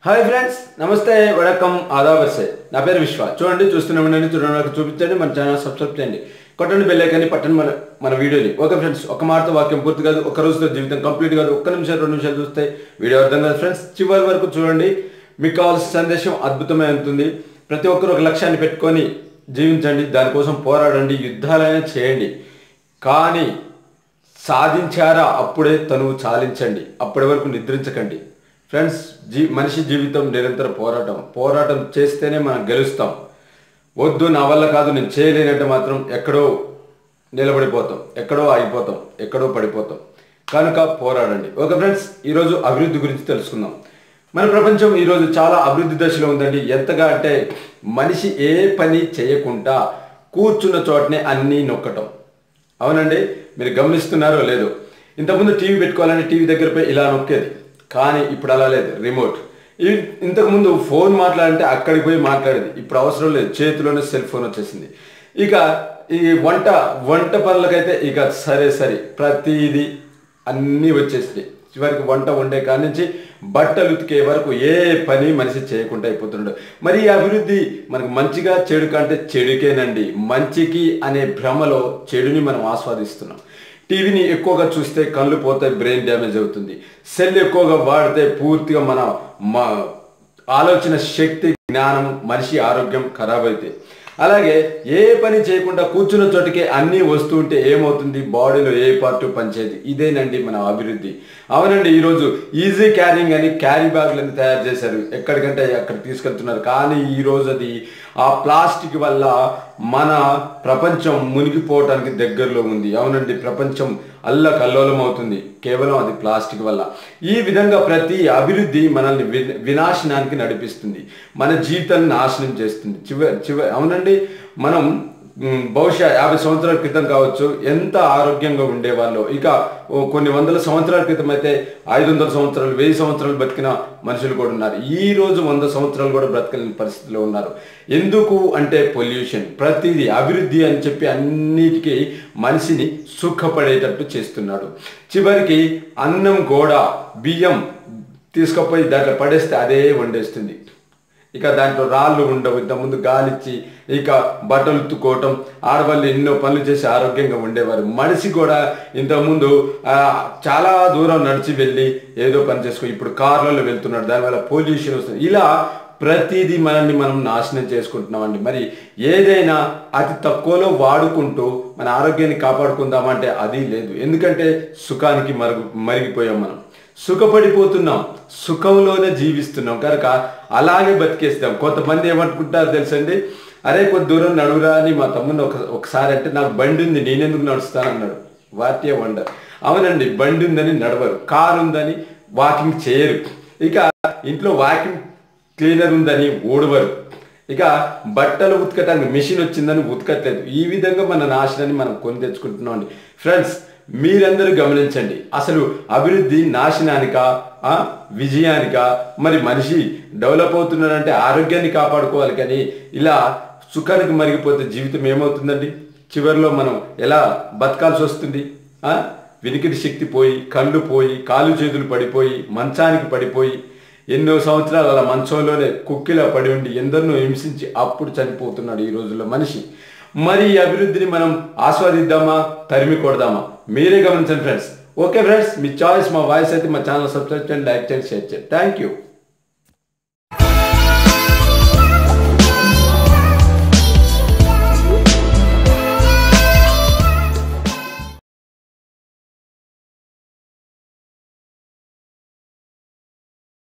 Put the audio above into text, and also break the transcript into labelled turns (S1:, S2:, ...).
S1: Hi friends నమస్తే వడకం ఆదాబర్సే నా పేరు విశ్వ చూడండి చూస్తూనే ఉండండి చూడండి చూపించండి మన ఛానల్ సబ్స్క్రైబ్ చేయండి కొట్టండి బెల్లైకని పట్టండి మన మన వీడియోని ఓకే ఫ్రెండ్స్ ఒక మాటతో వాక్యం పూర్తి కాదు ఒక రోజుతో జీవితం కంప్లీట్ కాదు ఒక్క నిమిషం రెండు నిమిషాలు చూస్తే వీడియో అర్థం కాదు ఫ్రెండ్స్ చివరి వరకు చూడండి మీకు కావాల్సిన సందేశం అద్భుతమై ఉంటుంది ప్రతి ఒక్కరు ఒక లక్ష్యాన్ని పెట్టుకొని జీవించండి దానికోసం పోరాడండి యుద్ధాలైనా చేయండి కానీ సాధించారా అప్పుడే తను చాలించండి అప్పటి వరకు నిద్రించకండి ఫ్రెండ్స్ జీ మనిషి జీవితం నిరంతర పోరాటం పోరాటం చేస్తేనే మనం గెలుస్తాం వద్దు నా వల్ల కాదు నేను చేయలేనంటే మాత్రం ఎక్కడో నిలబడిపోతాం ఎక్కడో ఆగిపోతాం ఎక్కడో పడిపోతాం కనుక పోరాడండి ఓకే ఫ్రెండ్స్ ఈరోజు అభివృద్ధి గురించి తెలుసుకుందాం మన ప్రపంచం ఈరోజు చాలా అభివృద్ధి దశలో ఉందండి ఎంతగా అంటే మనిషి ఏ పని చేయకుండా కూర్చున్న చోటనే అన్నీ నొక్కటం అవునండి మీరు గమనిస్తున్నారో లేదో ఇంతకుముందు టీవీ పెట్టుకోవాలంటే టీవీ దగ్గర పోయి ఇలా నొక్కేది కానీ ఇప్పుడు అలా లేదు రిమోట్ ఈ- ఇంతకుముందు ఫోన్ మాట్లాడంటే అక్కడికి పోయి మాట్లాడేది ఇప్పుడు అవసరం లేదు చేతిలోనే సెల్ ఫోన్ వచ్చేసింది ఇక ఈ వంట వంట పనులకైతే ఇక సరే సరే ప్రతిదీ అన్నీ వచ్చేసినాయి చివరికి వంట వండే కాడి నుంచి బట్టలు ఉతికే వరకు ఏ పని మనిషి చేయకుండా అయిపోతున్నాడు మరి ఈ అభివృద్ధి మనకు మంచిగా చెడు కంటే చెడుకేనండి మంచికి అనే భ్రమలో చెడుని మనం ఆస్వాదిస్తున్నాం టీవీని ఎక్కువగా చూస్తే కళ్ళు పోతే బ్రెయిన్ డ్యామేజ్ అవుతుంది సెల్ ఎక్కువగా వాడితే పూర్తిగా మన మా ఆలోచన శక్తి జ్ఞానం మనిషి ఆరోగ్యం ఖరాబ్ అయితే అలాగే ఏ పని చేయకుండా కూర్చున్న చోటికే అన్నీ వస్తూ ఉంటే ఏమవుతుంది బాడీలో ఏ పార్ట్ పనిచేయదు ఇదేనండి మన అభివృద్ధి అవునండి ఈరోజు ఈజీ క్యారింగ్ అని క్యారీ బ్యాగ్లను తయారు చేశారు ఎక్కడికంటే అక్కడ తీసుకెళ్తున్నారు కానీ ఈరోజు అది ఆ ప్లాస్టిక్ వల్ల మన ప్రపంచం మునిగిపోవటానికి దగ్గరలో ఉంది అవునండి ప్రపంచం అల్లకల్లోలం అవుతుంది కేవలం అది ప్లాస్టిక్ వల్ల ఈ విధంగా ప్రతి అభివృద్ధి మనల్ని వి- వినాశనానికి నడిపిస్తుంది మన జీవితాన్ని నాశనం చేస్తుంది చివ చివ అవునండి మనం మ్, బహుశా యాభై సంవత్సరాల క్రితం కావచ్చు ఎంత ఆరోగ్యంగా ఉండేవాళ్ళు ఇక ఓ కొన్ని వందల సంవత్సరాల క్రితం అయితే ఐదు వందల సంవత్సరాలు వెయ్యి సంవత్సరాలు బతికిన మనుషులు కూడా ఉన్నారు ఈ రోజు వంద సంవత్సరాలు కూడా బ్రతకలేని పరిస్థితిలో ఉన్నారు ఎందుకు అంటే పొల్యూషన్ ప్రతిదీ అభివృద్ధి అని చెప్పి అన్నిటికీ మనిషిని సుఖపడేటట్టు చేస్తున్నాడు చివరికి అన్నం కూడా బియ్యం తీసుకుపోయి దాంట్లో పడేస్తే అదే వండేస్తుంది ఇక దాంట్లో రాళ్ళు ఉండవు ఇంతకుముందు గాలిచ్చి ఇక బట్టలు ఉత్తుకోవటం ఆడవాళ్ళు ఎన్నో పనులు చేసి ఆరోగ్యంగా ఉండేవారు మనిషి కూడా ఇంతకుముందు ఆ, చాలా దూరం నడిచి వెళ్ళి ఏదో పని చేసుకో ఇప్పుడు కార్లలో వెళ్తున్నాడు దానివల్ల పొల్యూషన్ వస్తుంది ఇలా ప్రతిదీ మనల్ని మనం నాశనం చేసుకుంటున్నామండి మరి ఏదైనా అతి తక్కువలో వాడుకుంటూ మన ఆరోగ్యాన్ని కాపాడుకుందామంటే అది లేదు ఎందుకంటే సుఖానికి మరుగు మరిగిపోయాం మనం సుఖపడిపోతున్నాం సుఖంలోనే జీవిస్తున్నాం కనుక అలాగే బతికేస్తాం కొంతమంది ఏమనుకుంటారు తెలుసండి అరే కొద్ది దూరం నడువురా అని మా తమ్ముని ఒక ఒకసారి అంటే నాకు బండి ఉంది నేనెందుకు నడుస్తానన్నాడు వాటే వండర్ అవునండి బండి ఉందని నడవరు కారు ఉందని వాకింగ్ చేయరు ఇక ఇంట్లో వాకింగ్ క్లీనర్ ఉందని ఊడవరు ఇక బట్టలు ఉతకటానికి మిషన్ వచ్చిందని ఉతకట్లేదు ఈ విధంగా మన నాశనాన్ని మనం కొని తెచ్చుకుంటున్నాం అండి ఫ్రెండ్స్ మీరందరూ గమనించండి అసలు అభివృద్ధి నాశనానిక ఆ, విజయానిక మరి మనిషి డెవలప్ అవుతున్నాడంటే ఆరోగ్యాన్ని కాపాడుకోవాలి కానీ ఇలా సుఖానికి మరిగిపోతే జీవితం ఏమవుతుందండి చివరిలో మనం ఎలా బతకాల్సి వస్తుంది ఆ? వినికిడి శక్తి పోయి కళ్ళు పోయి కాలు చేతులు పడిపోయి మంచానికి పడిపోయి ఎన్నో సంవత్సరాలు అలా మంచంలోనే కుక్కిలా పడి ఉండి ఎందరినో హింసించి అప్పుడు చనిపోతున్నాడు ఈ రోజుల్లో మనిషి మరి ఈ అభివృద్ధిని మనం ఆస్వాదిద్దామా తరిమి కొడదామా మీరే గమనించండి ఫ్రెండ్స్ ఓకే ఫ్రెండ్స్ మీ చాయిస్ మా వాయిస్ అయితే మా ఛానల్ సబ్స్క్రైబ్ చేయండి లైక్ చేయండి షేర్ చేయండి థ్యాంక్ యూ